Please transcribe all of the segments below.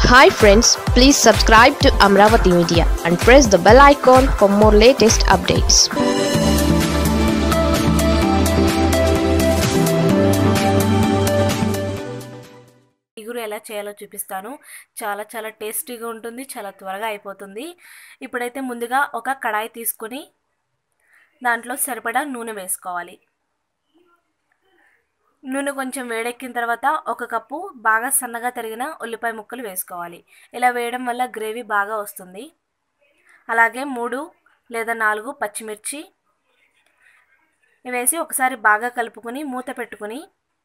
hi friends please subscribe to Amaravati media and press the bell icon for more latest updates ఇగురు ఎలా చేయాలో చూపిస్తాను చాలా చాలా టేస్టీగా ఉంటుంది చాలా త్వరగా అయిపోతుంది ఇప్పుడైతే ముందుగా ఒక కడాయి తీసుకొని దాంట్లో సరిపడా నూనె వేసుకోవాలి నూనె కొంచెం వేడెక్కిన తర్వాత ఒక కప్పు బాగా సన్నగా తరిగిన ఉల్లిపాయ ముక్కలు వేసుకోవాలి ఇలా వేయడం వల్ల గ్రేవీ బాగా వస్తుంది అలాగే మూడు లేదా నాలుగు పచ్చిమిర్చి వేసి ఒకసారి బాగా కలుపుకొని మూత పెట్టుకుని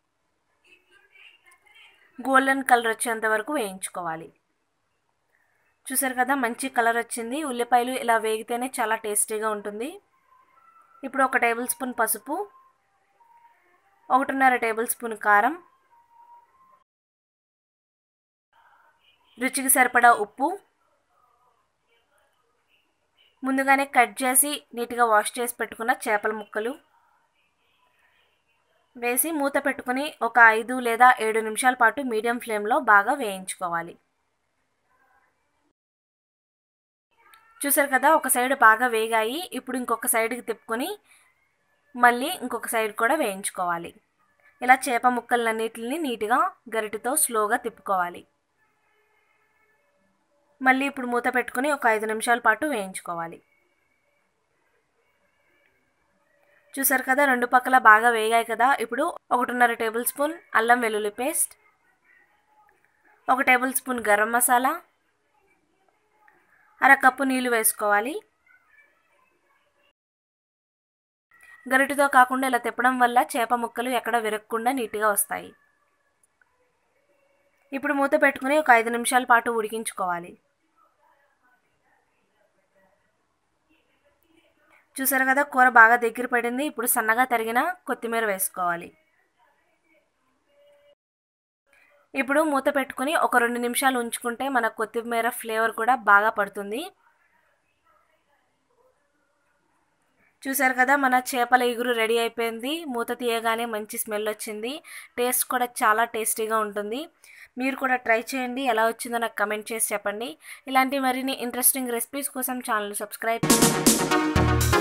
గోల్డెన్ కలర్ వచ్చేంత వరకు వేయించుకోవాలి చూసారు కదా మంచి కలర్ వచ్చింది ఉల్లిపాయలు ఇలా వేగితేనే చాలా టేస్టీగా ఉంటుంది ఇప్పుడు ఒక టేబుల్ స్పూన్ పసుపు ఒకటిన్నర టేబుల్ స్పూన్ కారం రుచికి సరిపడా ఉప్పు ముందుగానే కట్ చేసి నీట్గా వాష్ చేసి పెట్టుకున్న చేపల ముక్కలు వేసి మూత పెట్టుకుని ఒక ఐదు లేదా ఏడు నిమిషాల పాటు మీడియం ఫ్లేమ్లో బాగా వేయించుకోవాలి చూసారు కదా ఒక సైడ్ బాగా వేగాయి ఇప్పుడు ఇంకొక సైడ్కి తిప్పుకొని మళ్ళీ ఇంకొక సైడ్ కూడా వేయించుకోవాలి ఇలా చేప ముక్కలన్నిటిని నీట్గా గరిటతో స్లోగా తిప్పుకోవాలి మళ్ళీ ఇప్పుడు మూత పెట్టుకుని ఒక ఐదు నిమిషాల పాటు వేయించుకోవాలి చూసారు కదా రెండు పక్కల బాగా వేగాయి కదా ఇప్పుడు ఒకటిన్నర టేబుల్ స్పూన్ అల్లం వెల్లుల్లి పేస్ట్ ఒక టేబుల్ స్పూన్ గరం మసాలా అరకప్పు నీళ్ళు వేసుకోవాలి గరిటతో కాకుండా ఇలా తిప్పడం వల్ల చేప ముక్కలు ఎక్కడ విరగకుండా నీట్గా వస్తాయి ఇప్పుడు మూత పెట్టుకుని ఒక ఐదు నిమిషాల పాటు ఉడికించుకోవాలి చూసారు కదా కూర బాగా దగ్గర పడింది ఇప్పుడు సన్నగా తరిగిన కొత్తిమీర వేసుకోవాలి ఇప్పుడు మూత పెట్టుకుని ఒక రెండు నిమిషాలు ఉంచుకుంటే మన కొత్తిమీర ఫ్లేవర్ కూడా బాగా పడుతుంది చూసారు కదా మన చేపల ఇగురు రెడీ అయిపోయింది మూత తీయగానే మంచి స్మెల్ వచ్చింది టేస్ట్ కూడా చాలా టేస్టీగా ఉంటుంది మీరు కూడా ట్రై చేయండి ఎలా వచ్చిందో నాకు కమెంట్ చేసి చెప్పండి ఇలాంటి మరిన్ని ఇంట్రెస్టింగ్ రెసిపీస్ కోసం ఛానల్ సబ్స్క్రైబ్